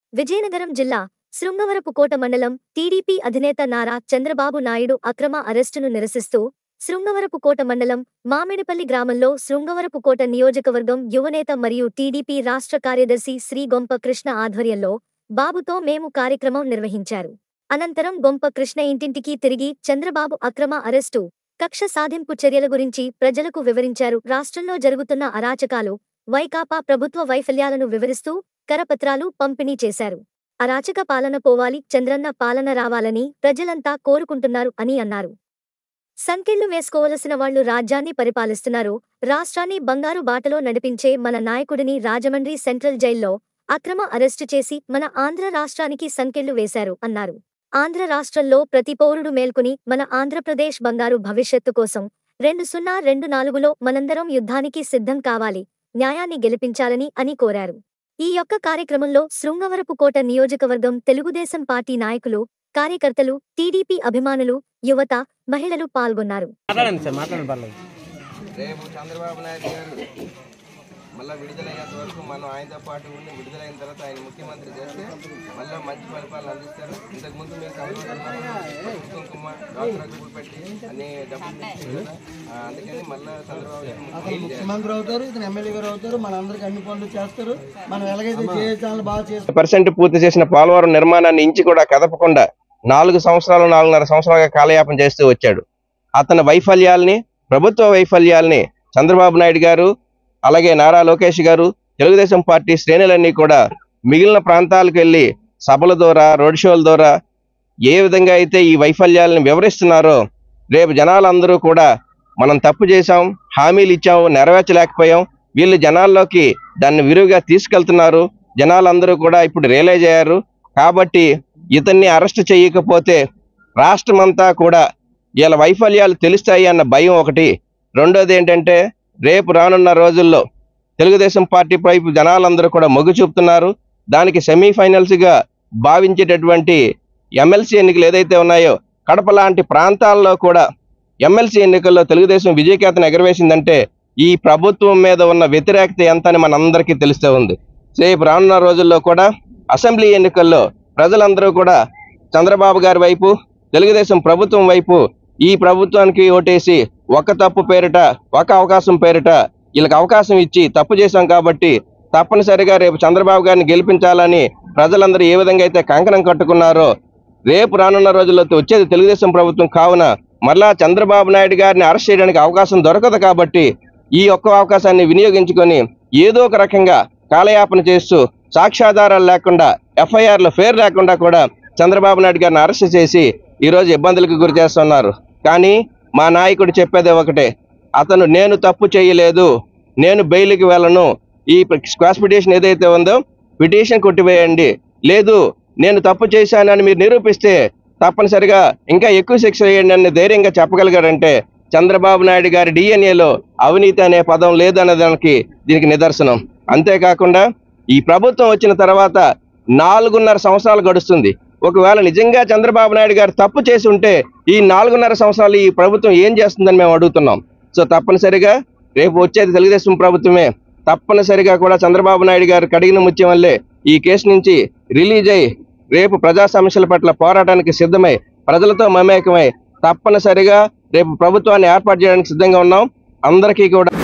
విజయనగరం జిల్లా శృంగవరపుకోట మండలం టీడీపీ అధినేత నారా చంద్రబాబు నాయుడు అక్రమ అరెస్టును నిరసిస్తూ శృంగవరపుకోట మండలం మామిడిపల్లి గ్రామంలో శృంగవరపుకోట నియోజకవర్గం యువనేత మరియు టీడీపీ రాష్ట్ర కార్యదర్శి శ్రీ గొంప కృష్ణ ఆధ్వర్యంలో బాబుతో మేము కార్యక్రమం నిర్వహించారు అనంతరం గొంప కృష్ణ ఇంటింటికి తిరిగి చంద్రబాబు అక్రమ అరెస్టు కక్ష సాధింపు చర్యల గురించి ప్రజలకు వివరించారు రాష్ట్రంలో జరుగుతున్న అరాచకాలు వైకాపా ప్రభుత్వ వైఫల్యాలను వివరిస్తూ కరపత్రాలు పంపిణీ చేశారు అరాచక పాలన పోవాలి చంద్రన్న పాలన రావాలని ప్రజలంతా కోరుకుంటున్నారు అని అన్నారు సంకెళ్లు వేసుకోవలసిన వాళ్లు రాజ్యాన్ని పరిపాలిస్తున్నారు రాష్ట్రాన్ని బంగారు బాటలో నడిపించే మన నాయకుడిని రాజమండ్రి సెంట్రల్ జైల్లో అక్రమ అరెస్టు చేసి మన ఆంధ్ర రాష్ట్రానికి సంకెళ్లు వేశారు అన్నారు ఆంధ్ర రాష్ట్రంలో ప్రతి పౌరుడు మేల్కొని మన ఆంధ్రప్రదేశ్ బంగారు భవిష్యత్తు కోసం రెండు సున్నా రెండు నాలుగులో మనందరం యుద్ధానికి సిద్ధం కావాలి న్యాయాన్ని గెలిపించాలని అని కోరారు ఈ యొక్క కార్యక్రమంలో శృంగవరపుకోట నియోజకవర్గం తెలుగుదేశం పార్టీ నాయకులు కార్యకర్తలు టీడీపీ అభిమానులు యువత మహిళలు పాల్గొన్నారు మాట్లాడండి సార్ మాట్లాడండి పర్లేదు రేపు చంద్రబాబు నాయుడు గారు మళ్ళీ విడుదలయ్యేంత వరకు మనం ఆయనతో పాటు ఉండి విడుదలైన తర్వాత ఆయన ముఖ్యమంత్రి చేస్తే మళ్ళీ మంచి పరిపాలన అందిస్తారు ఇంతకుముందు మీరు చంద్రబాబు కుంకుమ డాక్టర్ డబ్బులు పెట్టి అన్ని డబ్బులు ఇచ్చారు కదా ఆ, అందుకని మళ్ళీ చంద్రబాబు గారు ముఖ్యమంత్రి చేయాలి. ముఖ్యమంత్రి అవుతారు ఇతను ఎమ్మెల్యే గారు అవుతారు మనందరికి అన్ని పనులు చేస్తారు మనం ఎలాగైతే చేయాలి బాగా చేస్తారు పర్సెంట్ పూర్తి చేసిన పోలవరం నిర్మాణాన్ని ఇంచి కూడా కదపకుండా నాలుగు సంవత్సరాలు నాలుగున్నర సంవత్సరాలుగా కాలయాపన చేస్తూ వచ్చాడు అతని వైఫల్యాల్ని ప్రభుత్వ వైఫల్యాల్ని చంద్రబాబు నాయుడు గారు అలాగే నారా లోకేష్ గారు తెలుగుదేశం పార్టీ శ్రేణులన్నీ కూడా మిగిలిన ప్రాంతాలకు వెళ్ళి సభల ద్వారా రోడ్ షోల ద్వారా ఏ విధంగా అయితే ఈ వైఫల్యాలను వివరిస్తున్నారో రేపు జనాలందరూ కూడా మనం తప్పు చేశాం హామీలు ఇచ్చాం నెరవేర్చలేకపోయాం వీళ్ళు జనాల్లోకి దాన్ని విరివిగా తీసుకెళ్తున్నారు జనాలందరూ కూడా ఇప్పుడు రియలైజ్ అయ్యారు కాబట్టి ఇతన్ని అరెస్ట్ చేయకపోతే రాష్ట్రమంతా కూడా వీళ్ళ వైఫల్యాలు తెలుస్తాయి అన్న భయం ఒకటి రెండోది ఏంటంటే రేపు రానున్న రోజుల్లో తెలుగుదేశం పార్టీ వైపు జనాలందరూ కూడా మొగ్గు చూపుతున్నారు దానికి సెమీఫైనల్స్గా భావించేటటువంటి ఎమ్మెల్సీ ఎన్నికలు ఏదైతే ఉన్నాయో కడప లాంటి ప్రాంతాల్లో కూడా ఎమ్మెల్సీ ఎన్నికల్లో తెలుగుదేశం విజయకేతను ఎగరవేసిందంటే ఈ ప్రభుత్వం మీద ఉన్న వ్యతిరేకత ఎంత అని మనందరికీ తెలుస్తూ ఉంది రేపు రానున్న రోజుల్లో కూడా అసెంబ్లీ ఎన్నికల్లో ప్రజలందరూ కూడా చంద్రబాబు గారి వైపు తెలుగుదేశం ప్రభుత్వం వైపు ఈ ప్రభుత్వానికి ఓటేసి ఒక తప్పు పేరిట ఒక అవకాశం పేరిట వీళ్ళకి అవకాశం ఇచ్చి తప్పు చేశాం కాబట్టి తప్పనిసరిగా రేపు చంద్రబాబు గారిని గెలిపించాలని ప్రజలందరూ ఏ విధంగా అయితే కంకణం కట్టుకున్నారో రేపు రానున్న రోజుల్లో వచ్చేది తెలుగుదేశం ప్రభుత్వం కావున మరలా చంద్రబాబు నాయుడు గారిని అరెస్ట్ చేయడానికి అవకాశం దొరకదు కాబట్టి ఈ ఒక్క అవకాశాన్ని వినియోగించుకొని ఏదో ఒక రకంగా కాలయాపన చేస్తూ సాక్ష్యాధారాలు లేకుండా ఎఫ్ఐఆర్లు ఫేర్ లేకుండా కూడా చంద్రబాబు నాయుడు గారిని అరెస్ట్ చేసి ఈరోజు ఇబ్బందులకు గురి చేస్తున్నారు కానీ మా నాయకుడు చెప్పేది ఒకటే అతను నేను తప్పు చేయలేదు నేను బెయిల్కి వెళ్ళను ఈ స్క్వాష్ పిటిషన్ ఏదైతే ఉందో పిటిషన్ కొట్టివేయండి లేదు నేను తప్పు చేశానని మీరు నిరూపిస్తే తప్పనిసరిగా ఇంకా ఎక్కువ శిక్ష వేయండి అని ధైర్యంగా చెప్పగలిగారంటే చంద్రబాబు నాయుడు గారి డిఎన్ఏలో అవినీతి అనే పదం లేదనే దానికి దీనికి నిదర్శనం అంతేకాకుండా ఈ ప్రభుత్వం వచ్చిన తర్వాత నాలుగున్నర సంవత్సరాలు గడుస్తుంది ఒకవేళ నిజంగా చంద్రబాబు నాయుడు గారు తప్పు చేసి ఉంటే ఈ నాలుగున్నర సంవత్సరాలు ఈ ప్రభుత్వం ఏం చేస్తుందని మేము అడుగుతున్నాం సో తప్పనిసరిగా రేపు వచ్చేది తెలుగుదేశం ప్రభుత్వమే తప్పనిసరిగా కూడా చంద్రబాబు నాయుడు గారు కడిగిన ముత్యం వల్లే ఈ కేసు నుంచి రిలీజ్ అయ్యి రేపు ప్రజా సమస్యల పట్ల పోరాటానికి సిద్ధమై ప్రజలతో మమేకమై తప్పనిసరిగా రేపు ప్రభుత్వాన్ని ఏర్పాటు చేయడానికి సిద్ధంగా ఉన్నాం అందరికీ కూడా